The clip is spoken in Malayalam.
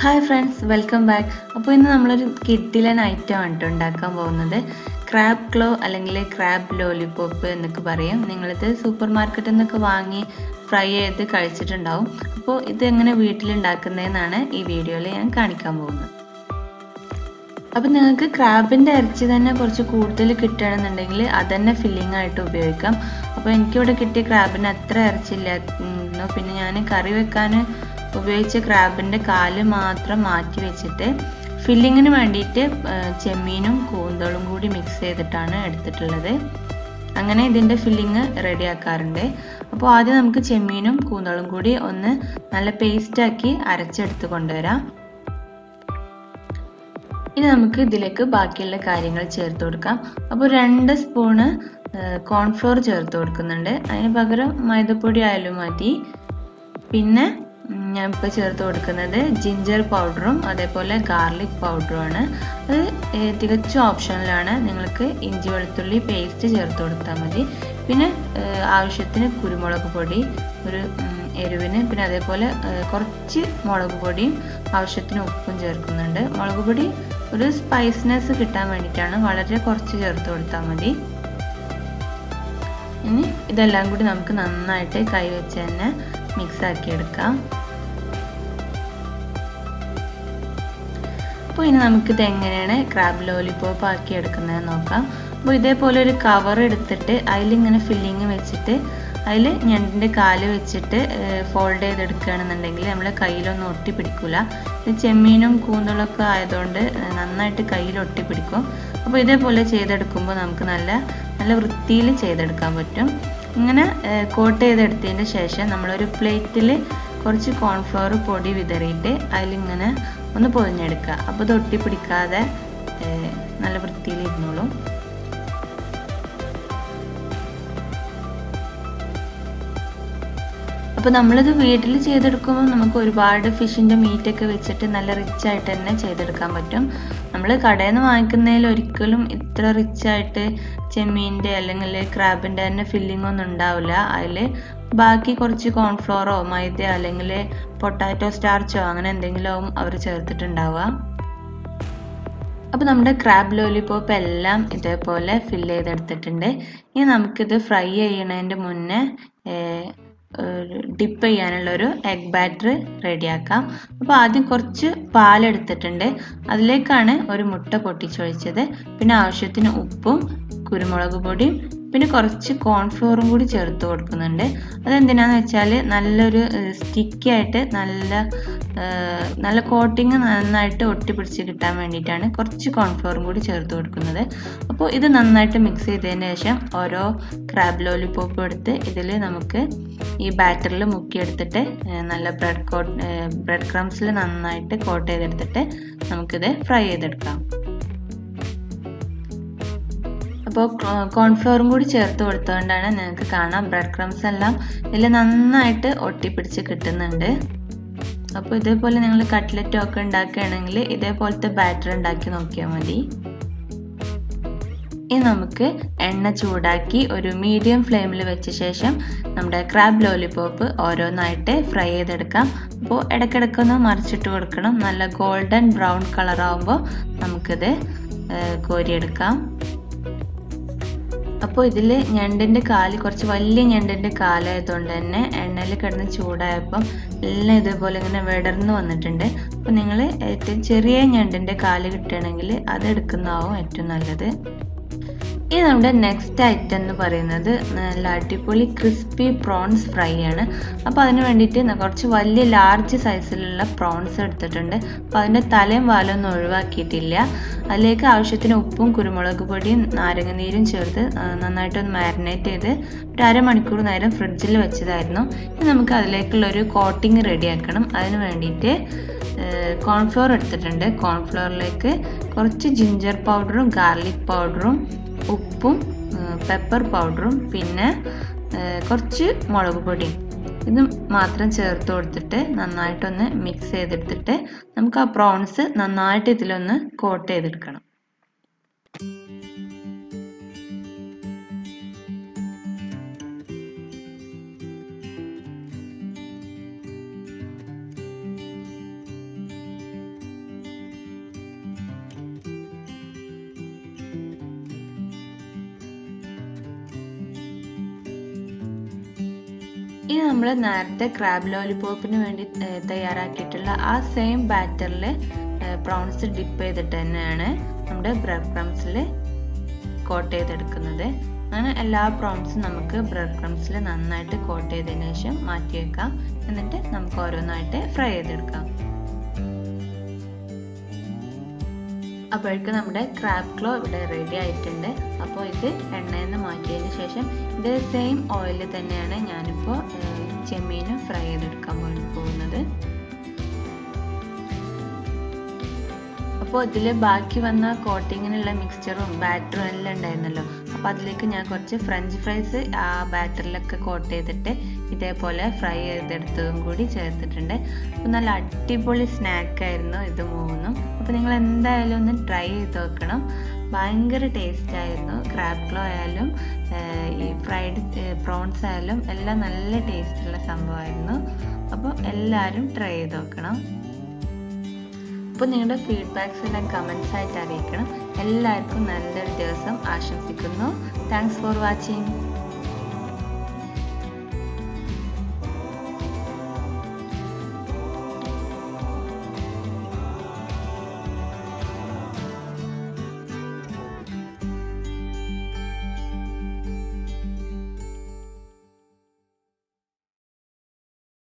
ഹായ് ഫ്രണ്ട്സ് വെൽക്കം ബാക്ക് അപ്പോൾ ഇന്ന് നമ്മളൊരു കിഡിലൻ ഐറ്റം ആണ് കേട്ടോ ഉണ്ടാക്കാൻ പോകുന്നത് ക്രാബ് ക്ലോ അല്ലെങ്കിൽ ക്രാബ് ലോലിപോപ്പ് എന്നൊക്കെ പറയും നിങ്ങളിത് സൂപ്പർ മാർക്കറ്റിൽ നിന്നൊക്കെ വാങ്ങി ഫ്രൈ ചെയ്ത് കഴിച്ചിട്ടുണ്ടാവും അപ്പോൾ ഇത് എങ്ങനെ വീട്ടിലുണ്ടാക്കുന്നതെന്നാണ് ഈ വീഡിയോയിൽ ഞാൻ കാണിക്കാൻ പോകുന്നത് അപ്പം നിങ്ങൾക്ക് ക്രാബിൻ്റെ ഇറച്ചി തന്നെ കുറച്ച് കൂടുതൽ കിട്ടുകയാണെന്നുണ്ടെങ്കിൽ അതന്നെ ഫില്ലിംഗ് ആയിട്ട് ഉപയോഗിക്കാം അപ്പോൾ എനിക്കിവിടെ കിട്ടിയ ക്രാബിന് അത്ര ഇറച്ചിയില്ലായിരുന്നു പിന്നെ ഞാൻ കറി വെക്കാൻ ഉപയോഗിച്ച ക്രാബിൻ്റെ കാല് മാത്രം മാറ്റി വെച്ചിട്ട് ഫില്ലിങ്ങിന് വേണ്ടിയിട്ട് ചെമ്മീനും കൂന്തളും കൂടി മിക്സ് ചെയ്തിട്ടാണ് എടുത്തിട്ടുള്ളത് അങ്ങനെ ഇതിൻ്റെ ഫില്ലിങ് റെഡി ആക്കാറുണ്ട് അപ്പോൾ ആദ്യം നമുക്ക് ചെമ്മീനും കൂന്തളും കൂടി ഒന്ന് നല്ല പേസ്റ്റാക്കി അരച്ചെടുത്ത് കൊണ്ടുവരാം ഇനി നമുക്ക് ഇതിലേക്ക് ബാക്കിയുള്ള കാര്യങ്ങൾ ചേർത്ത് കൊടുക്കാം അപ്പോൾ രണ്ട് സ്പൂണ് കോൺഫ്ലോർ ചേർത്ത് കൊടുക്കുന്നുണ്ട് അതിന് പകരം മൈദപ്പൊടി ആയാലും മതി പിന്നെ ഞാൻ ഇപ്പോൾ ചേർത്ത് കൊടുക്കുന്നത് ജിഞ്ചർ പൗഡറും അതേപോലെ ഗാർലിക് പൗഡറുമാണ് അത് തികച്ചും ഓപ്ഷനിലാണ് നിങ്ങൾക്ക് ഇഞ്ചി വെളുത്തുള്ളി പേസ്റ്റ് ചേർത്ത് കൊടുത്താൽ മതി പിന്നെ ആവശ്യത്തിന് കുരുമുളക് പൊടി ഒരു എരിവിന് പിന്നെ അതേപോലെ കുറച്ച് മുളക് പൊടിയും ആവശ്യത്തിന് ഉപ്പും ചേർക്കുന്നുണ്ട് മുളക് പൊടി ഒരു സ്പൈസ്നെസ് കിട്ടാൻ വേണ്ടിയിട്ടാണ് വളരെ കുറച്ച് ചേർത്ത് കൊടുത്താൽ മതി ഇനി ഇതെല്ലാം കൂടി നമുക്ക് നന്നായിട്ട് കൈ വെച്ച് തന്നെ മിക്സ് ആക്കി എടുക്കാം അപ്പോൾ ഇനി നമുക്കിത് എങ്ങനെയാണ് ക്രാബ് ലോലിപോപ്പ് ആക്കി എടുക്കുന്നത് നോക്കാം അപ്പോൾ ഇതേപോലെ ഒരു കവർ എടുത്തിട്ട് അതിലിങ്ങനെ ഫില്ലിങ് വെച്ചിട്ട് അതിൽ ഞണ്ടിൻ്റെ കാല് വെച്ചിട്ട് ഫോൾഡ് ചെയ്തെടുക്കുകയാണെന്നുണ്ടെങ്കിൽ നമ്മളെ കയ്യിലൊന്നും ഒട്ടി പിടിക്കില്ല ഇത് ചെമ്മീനും കൂന്തളൊക്കെ ആയതുകൊണ്ട് നന്നായിട്ട് കയ്യിൽ ഒട്ടി പിടിക്കും അപ്പോൾ ഇതേപോലെ ചെയ്തെടുക്കുമ്പോൾ നമുക്ക് നല്ല നല്ല വൃത്തിയിൽ ചെയ്തെടുക്കാൻ പറ്റും ഇങ്ങനെ കോട്ട് ചെയ്തെടുത്തതിന് ശേഷം നമ്മളൊരു പ്ലേറ്റിൽ കുറച്ച് കോൺഫ്ലവർ പൊടി വിതറിയിട്ട് അതിലിങ്ങനെ ഒന്ന് പൊതിഞ്ഞെടുക്കുക അപ്പോൾ ഇത് ഒട്ടി പിടിക്കാതെ നല്ല വൃത്തിയിൽ ഇരുന്നോളും അപ്പോൾ നമ്മളിത് വീട്ടിൽ ചെയ്തെടുക്കുമ്പോൾ നമുക്ക് ഒരുപാട് ഫിഷിൻ്റെ മീറ്റൊക്കെ വെച്ചിട്ട് നല്ല റിച്ച് ആയിട്ട് തന്നെ ചെയ്തെടുക്കാൻ പറ്റും നമ്മൾ കടയിൽ നിന്ന് വാങ്ങിക്കുന്നതിൽ ഒരിക്കലും ഇത്ര റിച്ച് ആയിട്ട് ചെമ്മീൻ്റെ അല്ലെങ്കിൽ ക്രാബിൻ്റെ തന്നെ ഫില്ലിംഗ് ഒന്നും ഉണ്ടാവില്ല അതിൽ ബാക്കി കുറച്ച് കോൺഫ്ലോറോ മൈദ അല്ലെങ്കിൽ പൊട്ടാറ്റോ സ്റ്റാർച്ചോ അങ്ങനെ എന്തെങ്കിലും അവർ ചേർത്തിട്ടുണ്ടാവുക അപ്പോൾ നമ്മുടെ ക്രാബ് ലോലിപോപ്പ് എല്ലാം ഇതേപോലെ ഫില്ല് ചെയ്തെടുത്തിട്ടുണ്ട് ഇനി നമുക്കിത് ഫ്രൈ ചെയ്യണതിൻ്റെ മുന്നേ ഡിപ്പ് ചെയ്യാനുള്ള ഒരു എഗ് ബാറ്റർ റെഡിയാക്കാം അപ്പോൾ ആദ്യം കുറച്ച് പാലെടുത്തിട്ടുണ്ട് അതിലേക്കാണ് ഒരു മുട്ട പൊട്ടിച്ചൊഴിച്ചത് പിന്നെ ആവശ്യത്തിന് ഉപ്പും കുരുമുളക് പൊടിയും പിന്നെ കുറച്ച് കോൺഫ്ലോറും കൂടി ചേർത്ത് കൊടുക്കുന്നുണ്ട് അതെന്തിനാന്ന് വെച്ചാൽ നല്ലൊരു സ്റ്റിക്കി ആയിട്ട് നല്ല നല്ല കോട്ടിങ് നന്നായിട്ട് ഒട്ടിപ്പിടിച്ച് കിട്ടാൻ വേണ്ടിയിട്ടാണ് കുറച്ച് കോൺഫ്ലോറും കൂടി ചേർത്ത് കൊടുക്കുന്നത് അപ്പോൾ ഇത് നന്നായിട്ട് മിക്സ് ചെയ്തതിന് ശേഷം ഓരോ ക്രാബ് ലോലിപോപ്പ് എടുത്ത് ഇതിൽ നമുക്ക് ഈ ബാറ്ററിൽ മുക്കിയെടുത്തിട്ട് നല്ല ബ്രെഡ് കോട്ട് ബ്രെഡ് ക്രംസിൽ നന്നായിട്ട് കോട്ട് ചെയ്തെടുത്തിട്ട് നമുക്കിത് ഫ്രൈ ചെയ്തെടുക്കാം അപ്പോൾ കോൺഫ്ലോറും കൂടി ചേർത്ത് കൊടുത്തുകൊണ്ടാണ് നിങ്ങൾക്ക് കാണാം ബ്രെഡ് ക്രംസ് എല്ലാം ഇതിൽ നന്നായിട്ട് ഒട്ടിപ്പിടിച്ച് കിട്ടുന്നുണ്ട് അപ്പോൾ ഇതേപോലെ നിങ്ങൾ കട്ട്ലറ്റോ ഒക്കെ ഉണ്ടാക്കുകയാണെങ്കിൽ ഇതേപോലത്തെ ബാറ്റർ ഉണ്ടാക്കി നോക്കിയാൽ മതി ഇനി നമുക്ക് എണ്ണ ചൂടാക്കി ഒരു മീഡിയം ഫ്ലെയിമിൽ വെച്ച ശേഷം നമ്മുടെ ക്രാബ് ലോലിപോപ്പ് ഓരോന്നായിട്ട് ഫ്രൈ ചെയ്തെടുക്കാം അപ്പോൾ ഇടയ്ക്കിടയ്ക്കൊന്ന് മറിച്ചിട്ട് കൊടുക്കണം നല്ല ഗോൾഡൻ ബ്രൗൺ കളർ ആകുമ്പോൾ നമുക്കിത് കോരിയെടുക്കാം അപ്പോൾ ഇതിൽ ഞണ്ടിൻ്റെ കാല് കുറച്ച് വലിയ ഞണ്ടിൻ്റെ കാലായതുകൊണ്ട് തന്നെ എണ്ണയിൽ കിടന്ന് ചൂടായപ്പം എല്ലാം ഇതേപോലെ ഇങ്ങനെ വിടർന്ന് വന്നിട്ടുണ്ട് അപ്പോൾ നിങ്ങൾ ഏറ്റവും ചെറിയ ഞണ്ടിൻ്റെ കാല് കിട്ടുകയാണെങ്കിൽ അത് എടുക്കുന്നതാവും ഏറ്റവും നല്ലത് ഇനി നമ്മുടെ നെക്സ്റ്റ് ഐറ്റം എന്ന് പറയുന്നത് നല്ല അടിപൊളി ക്രിസ്പി പ്രോൺസ് ഫ്രൈ ആണ് അപ്പോൾ അതിന് വേണ്ടിയിട്ട് കുറച്ച് വലിയ ലാർജ് സൈസിലുള്ള പ്രോൺസ് എടുത്തിട്ടുണ്ട് അപ്പോൾ അതിൻ്റെ തലയും വാലൊന്നും ഒഴിവാക്കിയിട്ടില്ല അതിലേക്ക് ആവശ്യത്തിന് ഉപ്പും കുരുമുളക് പൊടിയും നാരങ്ങനീരും ചേർത്ത് നന്നായിട്ടൊന്ന് മാരിനേറ്റ് ചെയ്ത് ഒരു അരമണിക്കൂർ നേരം ഫ്രിഡ്ജിൽ വെച്ചതായിരുന്നു ഇനി നമുക്ക് അതിലേക്കുള്ള ഒരു കോട്ടിങ് റെഡിയാക്കണം അതിന് വേണ്ടിയിട്ട് കോൺഫ്ലോർ എടുത്തിട്ടുണ്ട് കോൺഫ്ലോറിലേക്ക് കുറച്ച് ജിഞ്ചർ പൗഡറും ഗാർലിക് പൗഡറും ഉപ്പും പെപ്പർ പൗഡറും പിന്നെ കുറച്ച് മുളക് പൊടിയും ഇത് മാത്രം ചേർത്ത് കൊടുത്തിട്ട് നന്നായിട്ടൊന്ന് മിക്സ് ചെയ്തെടുത്തിട്ട് നമുക്ക് ആ പ്രോൺസ് നന്നായിട്ട് ഇതിലൊന്ന് കോട്ട് ചെയ്തെടുക്കണം ഇനി നമ്മൾ നേരത്തെ ക്രാബ് ലോലിപോപ്പിന് വേണ്ടി തയ്യാറാക്കിയിട്ടുള്ള ആ സെയിം ബാറ്ററിൽ പ്രോൺസ് ഡിപ്പ് ചെയ്തിട്ട് തന്നെയാണ് നമ്മുടെ ബ്രെഡ് ക്രംസിൽ കോട്ട് ചെയ്തെടുക്കുന്നത് അങ്ങനെ എല്ലാ പ്രോൺസും നമുക്ക് ബ്രെഡ് ക്രംസിൽ നന്നായിട്ട് കോട്ട് ചെയ്തതിന് ശേഷം മാറ്റി വെക്കാം എന്നിട്ട് നമുക്ക് ഓരോന്നായിട്ട് ഫ്രൈ ചെയ്തെടുക്കാം അപ്പോഴേക്ക് നമ്മുടെ ക്രാബ് ക്ലോ ഇവിടെ റെഡി ആയിട്ടുണ്ട് അപ്പോൾ ഇത് എണ്ണയിൽ നിന്ന് മാറ്റിയതിന് ശേഷം ഇത് സെയിം ഓയിൽ തന്നെയാണ് ഞാനിപ്പോൾ ചെമ്മീനും ഫ്രൈ ചെയ്തെടുക്കാൻ വേണ്ടി പോകുന്നത് അപ്പോൾ ഇതിൽ ബാക്കി വന്ന കോട്ടിങ്ങിനുള്ള മിക്സ്ചറും ബാറ്ററും എല്ലാം ഉണ്ടായിരുന്നല്ലോ അപ്പോൾ അതിലേക്ക് ഞാൻ കുറച്ച് ഫ്രഞ്ച് ഫ്രൈസ് ആ ബാറ്ററിലൊക്കെ കോട്ട് ചെയ്തിട്ട് ഇതേപോലെ ഫ്രൈ ചെയ്തെടുത്തതും കൂടി ചേർത്തിട്ടുണ്ട് അപ്പോൾ നല്ല അടിപൊളി സ്നാക്കായിരുന്നു ഇത് മൂന്നും അപ്പോൾ നിങ്ങൾ എന്തായാലും ഒന്ന് ട്രൈ ചെയ്ത് നോക്കണം ഭയങ്കര ടേസ്റ്റ് ആയിരുന്നു ക്രാബ് ക്ലോ ആയാലും ഈ ഫ്രൈഡ് പ്രോൺസ് ആയാലും എല്ലാം നല്ല ടേസ്റ്റുള്ള സംഭവമായിരുന്നു അപ്പോൾ എല്ലാവരും ട്രൈ ചെയ്ത് നോക്കണം അപ്പോൾ നിങ്ങളുടെ ഫീഡ്ബാക്സ് എല്ലാം കമൻസ് ആയിട്ട് അറിയിക്കണം എല്ലാവർക്കും നല്ലൊരു ദിവസം ആശംസിക്കുന്നു താങ്ക്സ് ഫോർ വാച്ചിങ്